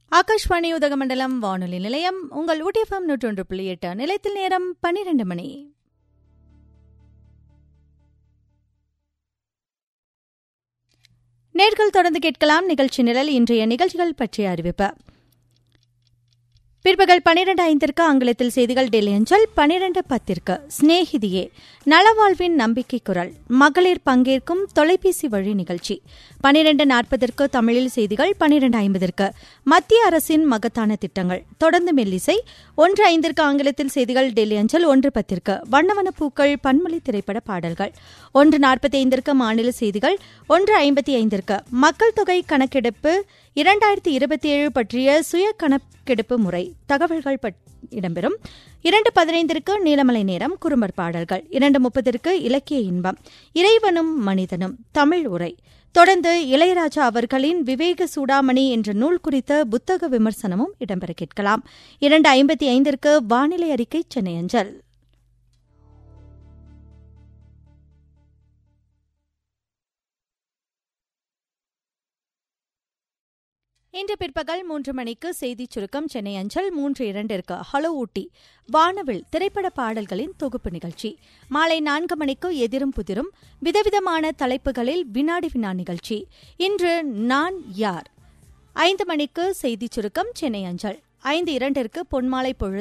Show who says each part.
Speaker 1: ஆகாஷ்வாணி உதகமண்டலம் வானொலி நிலையம் உங்கள் ஊட்டிஎஃப்எம் நூற்றொன்று புள்ளி எட்டு நிலையத்தில் நேரம் பன்னிரண்டு மணி நேர்கள் தொடர்ந்து கேட்கலாம் நிகழ்ச்சி நிரல் இன்றைய நிகழ்ச்சிகள் பற்றிய அறிவிப்பு பிற்பகல் பனிரெண்டு ஐந்திற்கு ஆங்கிலத்தில் செய்திகள் டெல்லி அஞ்சல் பனிரெண்டு பத்திற்கு சிநேகிதியே நலவாழ்வின் நம்பிக்கை குரல் மகளிர் பங்கேற்கும் தொலைபேசி வழி நிகழ்ச்சி பனிரெண்டு நாற்பதற்கு தமிழில் செய்திகள் பனிரெண்டு ஐம்பதற்கு மத்திய அரசின் மகத்தான திட்டங்கள் தொடர்ந்து மெல்லிசை ஒன்று ஐந்திற்கு ஆங்கிலத்தில் செய்திகள் டெல்லி அஞ்சல் ஒன்று பத்திற்கு வண்ணவன பூக்கள் பன்மொழி திரைப்பட பாடல்கள் ஒன்று நாற்பத்தி ஐந்திற்கு மாநில செய்திகள் ஒன்று ஐம்பத்தி ஐந்திற்கு மக்கள் தொகை கணக்கெடுப்பு இரண்டாயிரத்தி இருபத்தி ஏழு பற்றிய சுய கணக்கெடுப்பு முறை தகவல்கள் இடம்பெறும் இரண்டு பதினைந்திற்கு நீலமலை நேரம் குறும்பர் பாடல்கள் இரண்டு முப்பதற்கு இலக்கிய இன்பம் இறைவனும் மனிதனும் தமிழ் உரை தொடர்ந்து இளையராஜா அவர்களின் விவேக சூடாமணி என்ற நூல் குறித்த புத்தக விமர்சனமும் இடம்பெற கேட்கலாம் இரண்டு ஐம்பத்தி ஐந்திற்கு வானிலை அறிக்கை சென்னை அஞ்சல் இன்று பிற்பகல் மூன்று மணிக்கு செய்திச் சுருக்கம் சென்னை அஞ்சல் மூன்று இரண்டிற்கு ஹலோ ஊட்டி வானவில் திரைப்பட பாடல்களின் தொகுப்பு நிகழ்ச்சி மாலை நான்கு மணிக்கு எதிரும் புதிரும் விதவிதமான தலைப்புகளில் வினாடி வினா நிகழ்ச்சி இன்று நான் யார் ஐந்து மணிக்கு செய்திச் சுருக்கம் சென்னை அஞ்சல் ஐந்து இரண்டிற்கு பொன்மாலை பொழுது